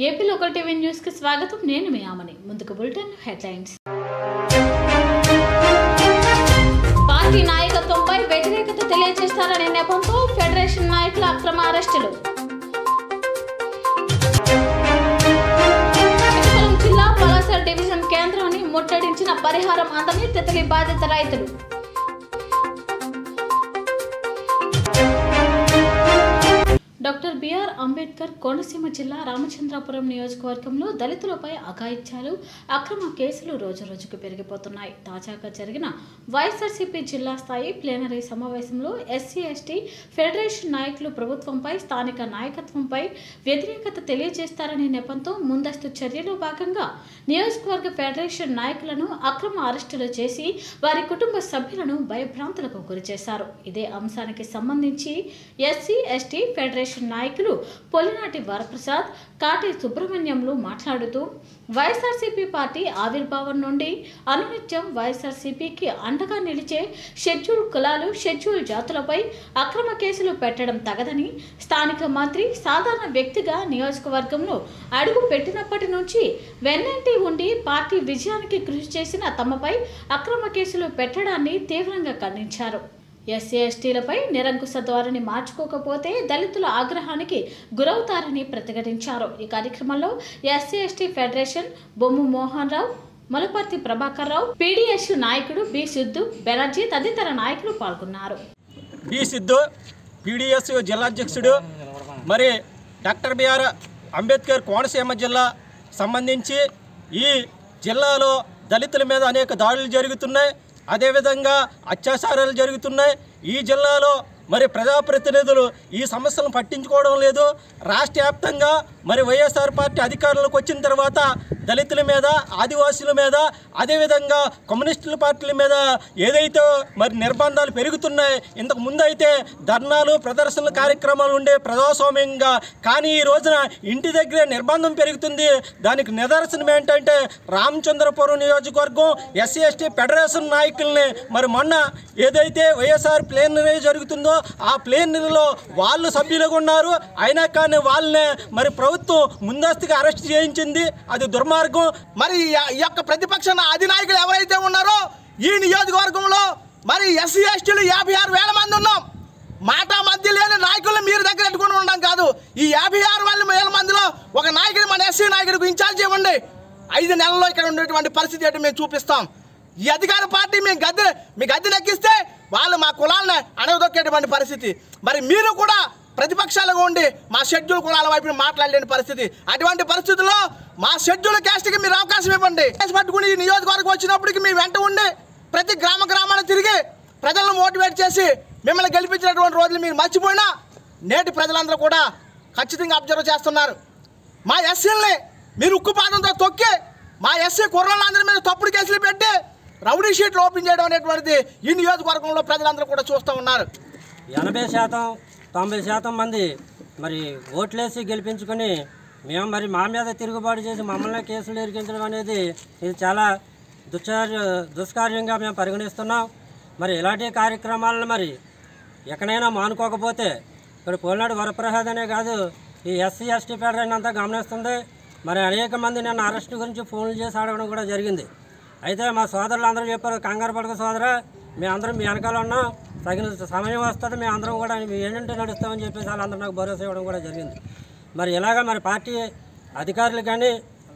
ఏపీలో ఒక TV news కి స్వాగతం నేను మీ ఆమని ముందుకు బులెటిన్ హెడ్లైన్స్ పార్టీ నాయకత్వంపై వ్యతిరేకత తెలియజేస్తారనే నెపంతో ఫెడరేషన్ నాయకుల అక్రమ అరెస్టులు శ్రీకాకుళం జిల్లా పలాస డివిజన్ కేంద్రాన్ని ముట్టడించిన పరిహారం అందని తితలి బాధిత రైతులు డాక్టర్ బిఆర్ అంబేద్కర్ కోనసీమ జిల్లా రామచంద్రాపురం నియోజకవర్గంలో దళితులపై అఘాయిత్యాలు అక్రమ కేసులు రోజురోజుకు పెరిగిపోతున్నాయి తాజాగా జరిగిన వైఎస్ఆర్సీపీ జిల్లా స్థాయి ప్లేనరీ సమావేశంలో ఎస్సీ ఎస్టీ ఫెడరేషన్ నాయకులు ప్రభుత్వంపై స్థానిక నాయకత్వంపై వ్యతిరేకత తెలియజేస్తారనే నెపంతో ముందస్తు చర్యలో భాగంగా నియోజకవర్గ ఫెడరేషన్ నాయకులను అక్రమ అరెస్టులు చేసి వారి కుటుంబ సభ్యులను భయభ్రాంతులకు గురిచేశారు ఇదే అంశానికి సంబంధించి ఎస్సీ ఎస్టీ ఫెడరేషన్ నాయకులు పొలినాటి వరప్రసాద్ కాటి సుబ్రహ్మణ్యంలు మాట్లాడుతూ వైఎస్ఆర్సీపీ పార్టీ ఆవిర్భావం నుండి అనునిత్యం వైఎస్ఆర్సీపీకి అండగా నిలిచే షెడ్యూల్ కులాలు షెడ్యూల్ జాతులపై అక్రమ కేసులు పెట్టడం తగదని స్థానిక మంత్రి సాధారణ వ్యక్తిగా నియోజకవర్గంలో అడుగు పెట్టినప్పటి నుంచి వెన్నంటి ఉండి పార్టీ విజయానికి కృషి చేసిన తమపై అక్రమ కేసులు పెట్టడాన్ని తీవ్రంగా ఖండించారు ఎస్సీ ఎస్టీలపై నిరంకుశ ధోరణి మార్చుకోకపోతే దళితుల ఆగ్రహానికి గురవుతారని ప్రతిఘటించారు ఈ కార్యక్రమంలో SC ST federation Bommu Mohan Rao Molaparthi Prabhakar Rao PDS నాయకుడు బి సిద్ధు బెనర్జీ తదితర నాయకులు పాల్గొన్నారు బి సిద్ధు పీడిఎస్ జిల్లా అధ్యక్షుడు మరి డాక్టర్ బిఆర్ అంబేద్కర్ కోనసీమ జిల్లా సంబంధించి ఈ జిల్లాలో దళితుల మీద అనేక దాడులు జరుగుతున్నాయి అదేవిధంగా అత్యాచారాలు జరుగుతున్నాయి ఈ జిల్లాలో మరి ప్రజాప్రతినిధులు ఈ సమస్యలను పట్టించుకోవడం లేదు రాష్ట్ర వ్యాప్తంగా మరి వైఎస్ఆర్ పార్టీ అధికారంలోకి వచ్చిన తర్వాత దళితుల మీద ఆదివాసుల మీద అదేవిధంగా కమ్యూనిస్టుల పార్టీల మీద ఏదైతే మరి నిర్బంధాలు పెరుగుతున్నాయి ఇంతకు ముందు అయితే ధర్నాలు ప్రదర్శనల కార్యక్రమాలు ఉండే ప్రజాస్వామ్యంగా కానీ ఈ రోజున ఇంటి దగ్గరే నిర్బంధం పెరుగుతుంది దానికి నిదర్శనం ఏంటంటే రామచంద్రపురం నియోజకవర్గం ఎస్సీ ఎస్టీ ఫెడరేషన్ నాయకుల్ని మరి మొన్న ఏదైతే వైఎస్ఆర్ ప్లేనరీ జరుగుతుందో ఆ ప్లేనరీలో వాళ్ళు సభ్యులుగా ఉన్నారు అయినా కానీ వాళ్ళనే మరి ప్రభుత్వం ముందస్తుగా అరెస్ట్ చేయించింది అది దుర్మార్గం మరి ఈ- ఈ యొక్క ప్రతిపక్ష నా- అధినాయకులు ఎవరైతే ఉన్నారో ఈ నియోజకవర్గంలో మరి ఎస్సీ ఎస్టీలు యాభై ఆరు వేల మంది ఉన్నాం మాట మధ్య లేని నాయకులను మీరు దగ్గర పెట్టుకుని ఉండడం కాదు ఈ యాభై ఆరు వేల వేల మందిలో ఒక నాయకుడు మన ఎస్సీ నాయకుడికి ఇన్ఛార్జ్ ఇవ్వండి ఐదు నెలల్లో ఇక్కడ ఉండేటువంటి పరిస్థితి ఏంటో మేము చూపిస్తాం ఈ అధికార పార్టీ మేము గద్దె మీ గద్దె నెక్కిస్తే వాళ్ళు మా కులాలను అడగదొక్కేటువంటి పరిస్థితి మరి మీరు కూడా ప్రతిపక్షాలుగా ఉండి మా షెడ్యూల్ కులాల వైపు మాట్లాడలేని పరిస్థితి అటువంటి పరిస్థితుల్లో మా షెడ్యూల్ క్యాస్ట్కి మీరు అవకాశం ఇవ్వండి కేసు పట్టుకుని ఈ నియోజకవర్గం వచ్చినప్పటికి మీ వెంట ఉండి ప్రతి గ్రామ గ్రామాన్ని తిరిగి ప్రజలను మోటివేట్ చేసి మిమ్మల్ని గెలిపించినటువంటి రోజులు మీరు మర్చిపోయినా నేటి ప్రజలందరూ కూడా ఖచ్చితంగా అబ్జర్వ్ చేస్తున్నారు మా ఎస్సీల్ని మీరు ఉక్కుపాదంతో తొక్కి మా ఎస్సీ కుర్రలందరి మీద తప్పుడు కేసులు పెట్టి రౌడీ షీట్లు ఓపెన్ చేయడం అనేటువంటిది ఈ నియోజకవర్గంలో ప్రజలందరూ కూడా చూస్తూ ఉన్నారు ఎనభై శాతం తొంభై శాతం మంది మరి ఓట్లేసి గెలిపించుకొని మేము మరి మా మీద తిరుగుబాటు చేసి మమ్మల్ని కేసులు ఇరికించడం అనేది ఇది చాలా దుశ్చార్య దుష్కార్యంగా మేము పరిగణిస్తున్నాం మరి ఇలాంటి కార్యక్రమాలను మరి ఎక్కడైనా మానుకోకపోతే ఇక్కడ పోలినాడు వరప్రసాద్ అనే కాదు ఈ ఎస్సీ ఎస్టీ ఫెడరేషన్ అంతా గమనిస్తుంది మరి అనేక మంది నిన్న అరెస్ట్ గురించి ఫోన్లు చేసి అడగడం కూడా జరిగింది అయితే మా సోదరులు అందరూ చెప్పారు కంగారు పడక సోదరా మేమందరం మీ వెనకాల ఉన్నాం తగిన సమయం వస్తుంది మేము అందరం కూడా మీ ఏంటంటే నడుస్తామని చెప్పేసి వాళ్ళందరూ నాకు భరోసా ఇవ్వడం కూడా జరిగింది మరి ఇలాగ మరి పార్టీ అధికారులు కానీ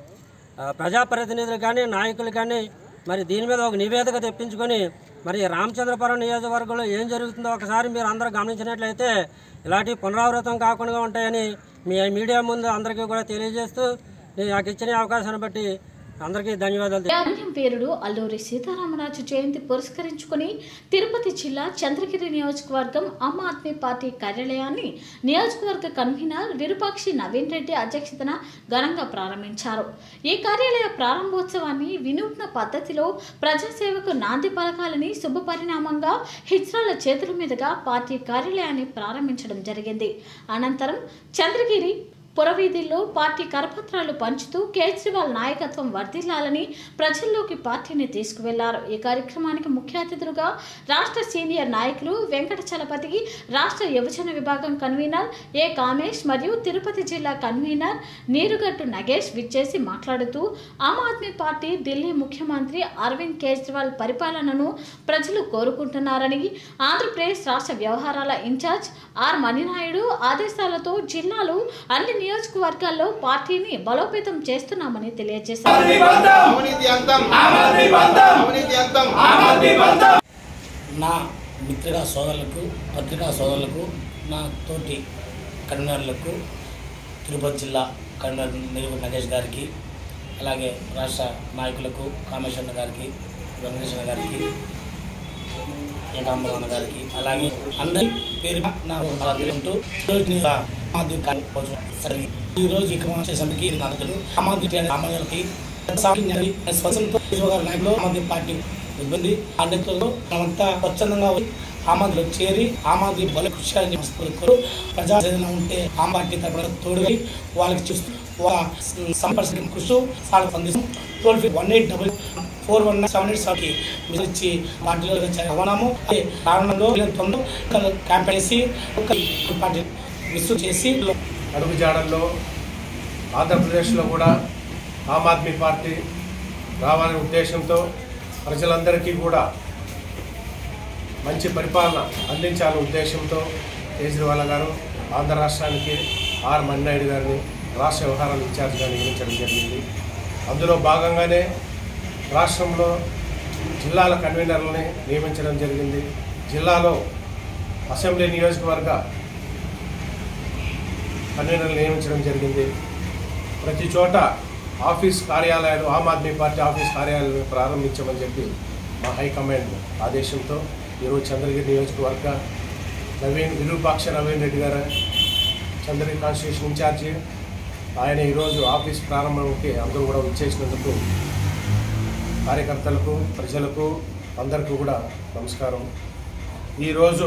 ఆ, ప్రజాప్రతినిధులు కానీ నాయకులు కానీ మరి దీని మీద ఒక నివేదిక తెప్పించుకొని మరి రామచంద్రపురం నియోజకవర్గంలో ఏం జరుగుతుందో ఒకసారి మీరు అందరూ గమనించినట్లయితే ఇలాంటి పునరావృతం కాకుండా ఉంటాయని మీ మీడియా ముందు అందరికీ కూడా తెలియజేస్తూ నేను నాకు ఇచ్చిన ఈ అవకాశాన్ని బట్టి అందరికీ ధన్యవాదాలు తెలి- యాభ్యం వీరుడు అల్లూరి సీతారామరాజు జయంతి పురస్కరించుకుని తిరుపతి జిల్లా చంద్రగిరి నియోజకవర్గం ఆమ్ ఆద్మీ పార్టీ కార్యాలయాన్ని నియోజకవర్గ కన్వీనర్ విరూపాక్షి నవీన్ రెడ్డి అధ్యక్షతన ఘనంగా ప్రారంభించారు ఈ కార్యాలయ ప్రారంభోత్సవాన్ని వినూత్న పద్ధతిలో ప్రజాసేవకు నాంది పలకాలని శుభ పరిణామంగా హిజ్రాల చేతుల మీదుగా పార్టీ కార్యాలయాన్ని ప్రారంభించడం జరిగింది అనంతరం చంద్రగిరి పురవీధుల్లో పార్టీ కరపత్రాలు పంచుతూ కేజ్రీవాల్ నాయకత్వం వర్ధిల్లాలని ప్రజల్లోకి పార్టీని తీసుకువెళ్లారు ఈ కార్యక్రమానికి ముఖ్య అతిథులుగా రాష్ట్ర సీనియర్ నాయకులు వెంకట చలపతి రాష్ట్ర యువజన విభాగం కన్వీనర్ ఏ కామేష్ మరియు తిరుపతి జిల్లా కన్వీనర్ నీరుగట్టు నగేష్ విచ్చేసి మాట్లాడుతూ ఆమ్ ఆద్మీ పార్టీ ఢిల్లీ ముఖ్యమంత్రి అరవింద్ కేజ్రీవాల్ పరిపాలనను ప్రజలు కోరుకుంటున్నారని ఆంధ్రప్రదేశ్ రాష్ట్ర వ్యవహారాల ఇన్ఛార్జ్ ఆర్ మణినాయుడు ఆదేశాలతో జిల్లాలో అన్ని నియోజకవర్గాల్లో పార్టీని బలోపేతం చేస్తున్నామని తెలియజేశారు అవినీతి అంతం అవినీతి అంతం నా మిత్రుగా సోదరులకు పత్రికా సోదరులకు నా తోటి కన్వీనర్లకు తిరుపతి జిల్లా కన్వీనర్ నిరుగు నగేష్ గారికి అలాగే రాష్ట్ర నాయకులకు కామేశ్వర గారికి వెంకటేశ్వర గారికి ఏకాంబరమణ గారికి అలాగే అందరి పేరు నాకు ఉంటూ ఆది సరే ఈ రోజు ఈ క్రమం చేసేందుకు ఇది నాయకులు ఆమాది సామాన్యులకి స్వతంత్ర నాయకులు ఆమాది పార్టీ ఇబ్బంది ఆ నేతల్లో మనమంతా స్వచ్ఛందంగా వచ్చి ఆమాదిలో చేరి ఆమాది బల కృషి అని కోరు ప్రజా ఏదైనా ఉంటే ఆ పార్టీ తరపున తోడుగా వాళ్ళకి చూస్తూ వాళ్ళ సంపర్శన కృషి వాళ్ళకి అందిస్తాం toll free one eight double four one seven eight సెవెన్కి మీరు ఇచ్చి పార్టీలో రవాణాము అదే కారణంలో తొందర క్యాంపెయిన్ చేసి ఒక పార్టీ విస్తృత చేసి అడుగుజాడల్లో ఆంధ్రప్రదేశ్లో కూడా ఆమ్ ఆద్మీ పార్టీ రావాలనే ఉద్దేశంతో ప్రజలందరికీ కూడా మంచి పరిపాలన అందించాలనే ఉద్దేశంతో కేజ్రీవాల్ గారు ఆంధ్ర రాష్ట్రానికి ఆర్ మన్నాయుడు గారిని రాష్ట్ర వ్యవహారాల ఇన్ఛార్జ్గా నియమించడం జరిగింది అందులో భాగంగానే రాష్ట్రంలో జిల్లాల కన్వీనర్లని నియమించడం జరిగింది జిల్లాలో అసెంబ్లీ నియోజకవర్గ కన్వీనర్లు నియమించడం జరిగింది ప్రతి చోట ఆఫీస్ కార్యాలయాలు ఆమ్ ఆద్మీ పార్టీ ఆఫీస్ కార్యాలయాలను ప్రారంభించమని చెప్పి మా హైకమాండ్ ఆదేశంతో ఈరోజు చంద్రగిరి నియోజకవర్గ నవీన్ విరూపాక్ష నవీన్ రెడ్డి గారు చంద్రగిరి కాన్స్టిట్యూషన్ ఇన్ఛార్జి ఆయన ఈరోజు ఆఫీస్ ప్రారంభంకి అందరూ కూడా వచ్చేసినందుకు కార్యకర్తలకు ప్రజలకు అందరికీ కూడా నమస్కారం ఈరోజు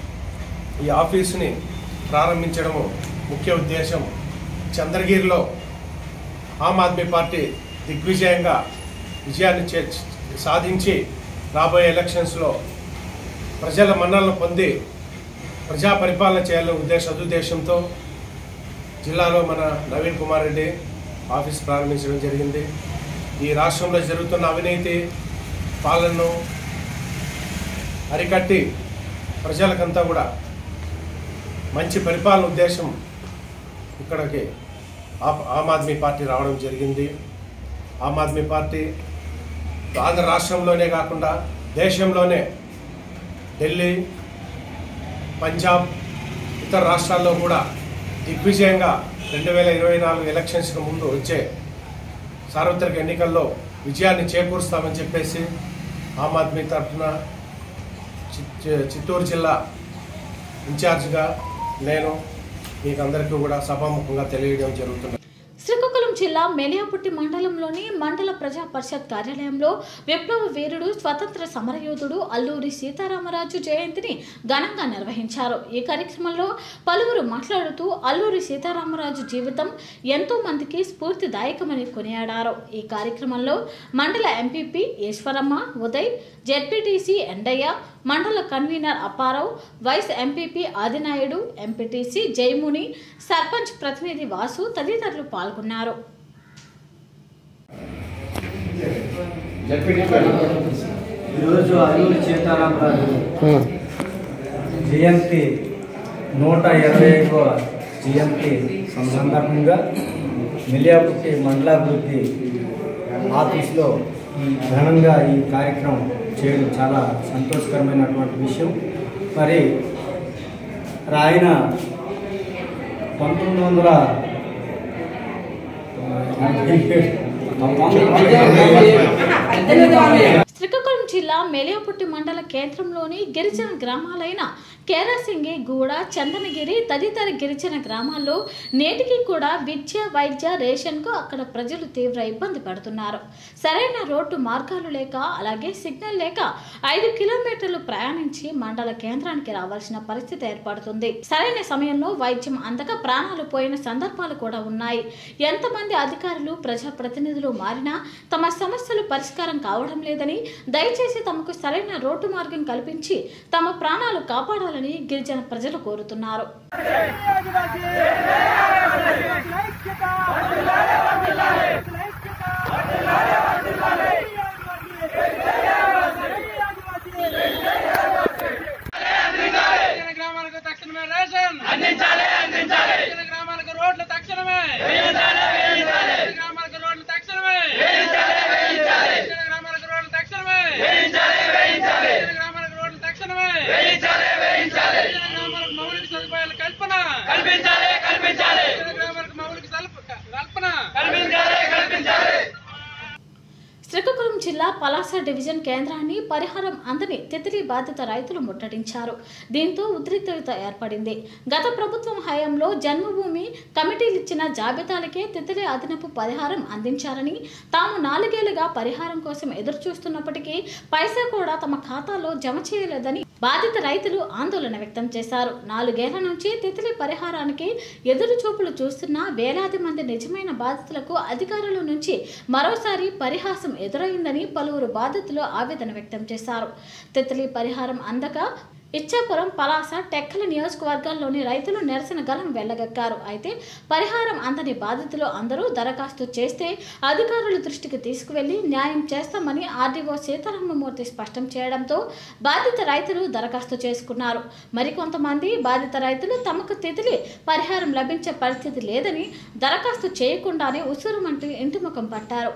ఈ ఆఫీసుని ప్రారంభించడము ముఖ్య ఉద్దేశం చంద్రగిరిలో ఆమ్ ఆద్మీ పార్టీ దిగ్విజయంగా విజయాన్ని చే- సాధించి రాబోయే ఎలక్షన్స్లో ప్రజల మన్నలను పొంది ప్రజా పరిపాలన చేయాలనే ఉద్దేశ సదుద్దేశంతో జిల్లాలో మన నవీన్ కుమార్ రెడ్డి ఆఫీస్ ప్రారంభించడం జరిగింది ఈ రాష్ట్రంలో జరుగుతున్న అవినీతి పాలనను అరికట్టి ప్రజలకంతా కూడా మంచి పరిపాలన ఉద్దేశం ఇక్కడికి ఆ- ఆమ్ ఆద్మీ పార్టీ రావడం జరిగింది ఆమ్ ఆద్మీ పార్టీ ఆంధ్ర రాష్ట్రంలోనే కాకుండా దేశంలోనే ఢిల్లీ పంజాబ్ ఇతర రాష్ట్రాల్లో కూడా దిగ్విజయంగా రెండు వేల ఇరవై నాలుగు ఎలక్షన్స్కి ముందు వచ్చే సార్వత్రిక ఎన్నికల్లో విజయాన్ని చేకూరుస్తామని చెప్పేసి ఆమ్ ఆద్మీ తరఫున చి- చిత్తూరు జిల్లా ఇన్ఛార్జ్గా నేను మీకు అందరికీ కూడా సభాముఖంగా తెలియడం జరుగుతుంది శ్రీకాకుళం జిల్లా మెలియాపుట్టి మండలంలోని మండల ప్రజా పరిషత్ కార్యాలయంలో విప్లవ వీరుడు స్వతంత్ర సమరయోధుడు అల్లూరి సీతారామరాజు జయంతిని ఘనంగా నిర్వహించారు ఈ కార్యక్రమంలో పలువురు మాట్లాడుతూ అల్లూరి సీతారామరాజు జీవితం ఎంతో మందికి స్ఫూర్తిదాయకమని కొనియాడారు ఈ కార్యక్రమంలో మండల ఎంపీపీ ఈశ్వరమ్మ ఉదయ్ జెడ్పీటీసీ ఎండయ్య మండల convener Apparao vice MPP Adinaidu MPTC Jayamuni sarpanch ప్రతినిధి వాసు తదితరులు పాల్గొన్నారు ఈరోజు అల్లూరి సీతారామరాజు జయంతి నూట ఇరవై ఐదవ జయంతి సందర్భంగా మిలియాపుట్టి మండలాభివృద్ధి ఆఫీస్లో ఈ ఘనంగా ఈ కార్యక్రమం చేయడం చాలా సంతోషకరమైనటువంటి విషయం మరి ఆయన పంతొమ్మిది వందల శ్రీకాకుళం జిల్లా మెలియపుట్టి మండల కేంద్రంలోని గిరిజన గ్రామాలైన కేరాసింగి గూడ చందనగిరి తదితర గిరిజన గ్రామాల్లో నేటికి కూడా విద్య వైద్య రేషన్కు అక్కడ ప్రజలు తీవ్ర ఇబ్బంది పడుతున్నారు సరైన రోడ్డు మార్గాలు లేక అలాగే సిగ్నల్ లేక ఐదు కిలోమీటర్లు ప్రయాణించి మండల కేంద్రానికి రావాల్సిన పరిస్థితి ఏర్పడుతుంది సరైన సమయంలో వైద్యం అందక ప్రాణాలు పోయిన సందర్భాలు కూడా ఉన్నాయి ఎంతమంది అధికారులు ప్రజాప్రతినిధులు మారినా తమ సమస్యలు పరిష్కారం కావడం లేదని దయచేసి తమకు సరైన రోడ్డు మార్గం కల్పించి తమ ప్రాణాలు కాపాడాలని గిరిజన ప్రజలు కోరుతున్నారు గిరిజన గ్రామాలకు తక్షణమే రేషన్ అందించాలి అందించాలి గిరిజన గ్రామాలకు రోడ్లు తక్షణమే వేయించాలి వేయించాలి గిరిజన గ్రామాలకు రోడ్లు తక్షణమే వేయించాలి వేయించాలి గిరిజన గ్రామాలకు రోడ్లు తక్షణమే వేయించాలి వేయించాలి గిరిజన గ్రామాలకు రోడ్లు తక్షణమే వేయించాలి వేయించాలి గిరిజన గ్రామాలకు మౌలిక సదుపాయాల కల్పన కల్పించాలి కల్పించాలి గిరిజన గ్రామాలకు మౌలిక సల్ప- కల్పన కల్పించాలి కల్పించాలి శ్రీకాకుళం జిల్లా పలాస డివిజన్ కేంద్రాన్ని పరిహారం అందని తితిలి బాధిత రైతులు ముట్టడించారు దీంతో ఉద్రిక్తత ఏర్పడింది గత ప్రభుత్వం హయాంలో జన్మభూమి కమిటీలు ఇచ్చిన జాబితాలకే తితిలి అదనపు పరిహారం అందించారని తాము నాలుగేళ్లుగా పరిహారం కోసం ఎదురు చూస్తున్నప్పటికీ పైసా కూడా తమ ఖాతాలో జమ చేయలేదని బాధిత రైతులు ఆందోళన వ్యక్తం చేశారు నాలుగేళ్ల నుంచి తితిలి పరిహారానికి ఎదురు చూపులు చూస్తున్న వేలాది మంది నిజమైన బాధితులకు అధికారుల నుంచి మరోసారి పరిహాసం ఎదురైందని పలువురు బాధితులు ఆవేదన వ్యక్తం చేశారు తితిలి పరిహారం అందక ఇచ్చాపురం పలాస టెక్కల నియోజకవర్గాల్లోని రైతులు నిరసన గలం వెళ్ళగక్కారు అయితే పరిహారం అందని బాధితులు అందరూ దరఖాస్తు చేస్తే అధికారుల దృష్టికి తీసుకువెళ్లి న్యాయం చేస్తామని ఆర్డీఓ సీతారామమూర్తి స్పష్టం చేయడంతో బాధిత రైతులు దరఖాస్తు చేసుకున్నారు మరికొంతమంది బాధిత రైతులు తమకు తిథిలి పరిహారం లభించే పరిస్థితి లేదని దరఖాస్తు చేయకుండానే ఉసురుమంటూ ఇంటి ముఖం పట్టారు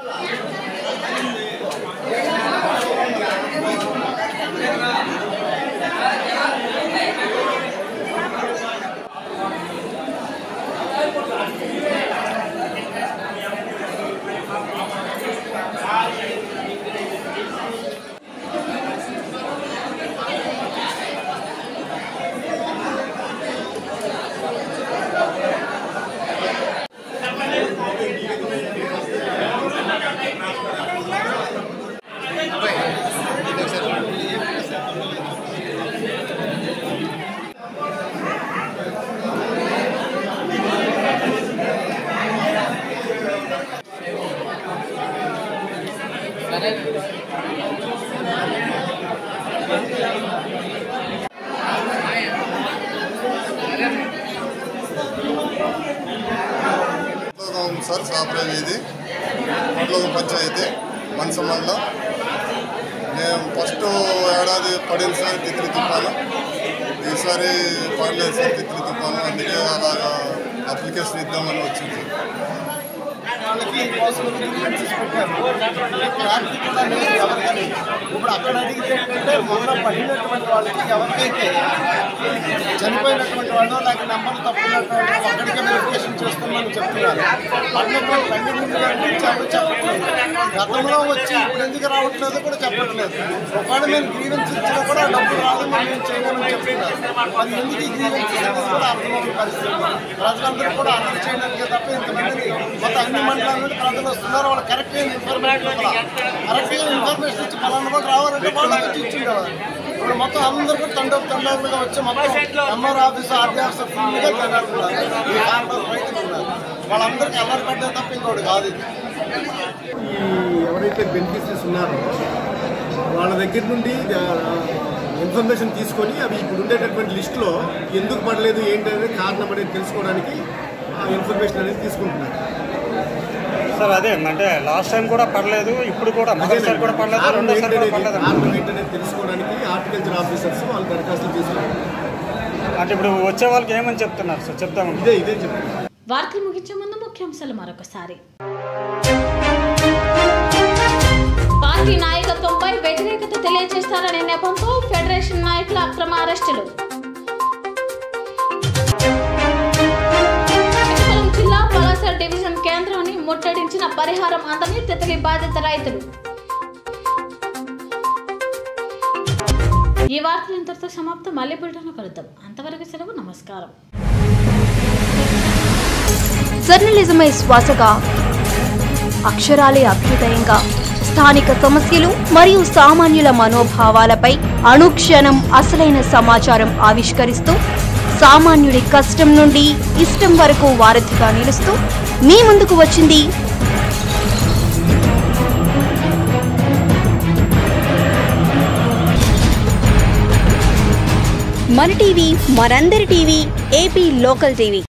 మండలం సార్ సాబ్రే వీధి మండలం పంచాయతీ మనస మండలం నేను ఫస్ట్ ఏడాది పడింది సార్ తిత్రి తుఫాను ఈసారి పడలేదు సార్ తిత్రి తుఫాను అందుకే అలాగా అప్లికేషన్ ఇద్దామని వచ్చింది సార్ వాళ్ళకి కోసం గ్రీవెన్సెస్ పెట్టారు ప్రాక్టికల్ అనేది ఎవరికని ఇప్పుడు అక్కడ అడిగితే ఏంటంటే మొన్న పడినటువంటి వాళ్ళకి ఎవరికైతే చనిపోయినటువంటి వాళ్ళు లేక నెంబర్లు తప్పున్నటువంటి వాళ్ళు అక్కడికే వెరిఫికేషన్ చేస్తామని చెప్తున్నారు పడినటువంటి రెండు ముందు ఇచ్చారు చెప్పట్లేదు గతంలో వచ్చి ఇప్పుడు ఎందుకు రావట్లేదు కూడా చెప్పట్లేదు ఒకవేళ మేము గ్రీవెన్స్ ఇచ్చినా కూడా డబ్బులు రాదు మేము ఏం చేయలేమని చెప్తున్నారు మరి ఎందుకు ఈ గ్రీవెన్సెస్ అనేది కూడా అర్థమవుతున్న పరిస్థితి ప్రజలందరూ కూడా అర్థం చేయడానికి తప్ప ఇంతమందిని మొత్తం అన్ని మండలాల నుండి ప్రజలు వస్తున్నారు వాళ్ళు కరెక్ట్ అయిన ఇన్ఫర్మేషన్ ఇవ్వాలి కరెక్ట్ అయిన ఇన్ఫర్మేషన్ ఇచ్చి పలానా కూడా రావాలంటే వాళ్ళకి వచ్చి ఇచ్చిండేవారు ఇప్పుడు మొత్తం అందరూ కూడా తండోపు తండోపులుగా వచ్చి మొత్తం ఎంఆర్ ఆఫీస్ ఆర్డీ ఆఫీసర్ ఫుల్గా తినాడుతున్నారు ఈ కారణాలు రైతులు ఉన్నారు వాళ్ళందరికీ అల్లరి పడ్డా తప్ప ఇంకోటి కాదు ఇది ఈ ఎవరైతే బెనిఫిషరీస్ ఉన్నారో వాళ్ళ దగ్గర నుండి ఇన్ఫర్మేషన్ తీసుకొని అవి ఇప్పుడు ఉండేటటువంటి లిస్టులో ఎందుకు పడలేదు ఏంటి అనేది కారణం అనేది తెలుసుకోవడానికి ఆ ఇన్ఫర్మేషన్ అనేది తీసుకుంటున్నారు సార్ అదే అంటే లాస్ట్ టైం కూడా పడలేదు ఇప్పుడు కూడా మొదటిసారి కూడా పడలేదు కారణం రెండోసారి కూడా ఏంటనేది పడలేదు కారణం ఏంటనేది తెలుసుకోవడానికి హార్టికల్చర్ ఆఫీసర్స్ వాళ్ళు దరఖాస్తులు తీసుకుంటారు అంటే ఇప్పుడు వచ్చే వాళ్ళకి ఏమని చెప్తున్నారు సార్ చెప్తామని ఇదే ఇదే చెప్తున్నారు వార్తలు ముగించే ముందు ముఖ్యాంశాలు మరొకసారి పార్టీ నాయకత్వంపై వ్యతిరేకత తెలియజేస్తారనే నెపంతో ఫెడరేషన్ నాయకుల అక్రమ అరెస్టులు శ్రీకాకుళం జిల్లా పలాస డివిజన్ కేంద్రాన్ని ముట్టడించిన పరిహారం అందని తితలి బాధిత రైతులు ఈ వార్తలు ఇంతటితో సమాప్తం మళ్ళీ బులెటిన్లో కలుద్దాం అంతవరకు సెలవు నమస్కారం జర్నలిజమే శ్వాసగా అక్షరాలే అభ్యుదయంగా స్థానిక సమస్యలు మరియు సామాన్యుల మనోభావాలపై అనుక్షణం అసలైన సమాచారం ఆవిష్కరిస్తూ సామాన్యుడి కష్టం నుండి ఇష్టం వరకు వారధిగా నిలుస్తూ మీ ముందుకు వచ్చింది మన టీవీ మనందరి టీవీ ఏపీ లోకల్ టీవీ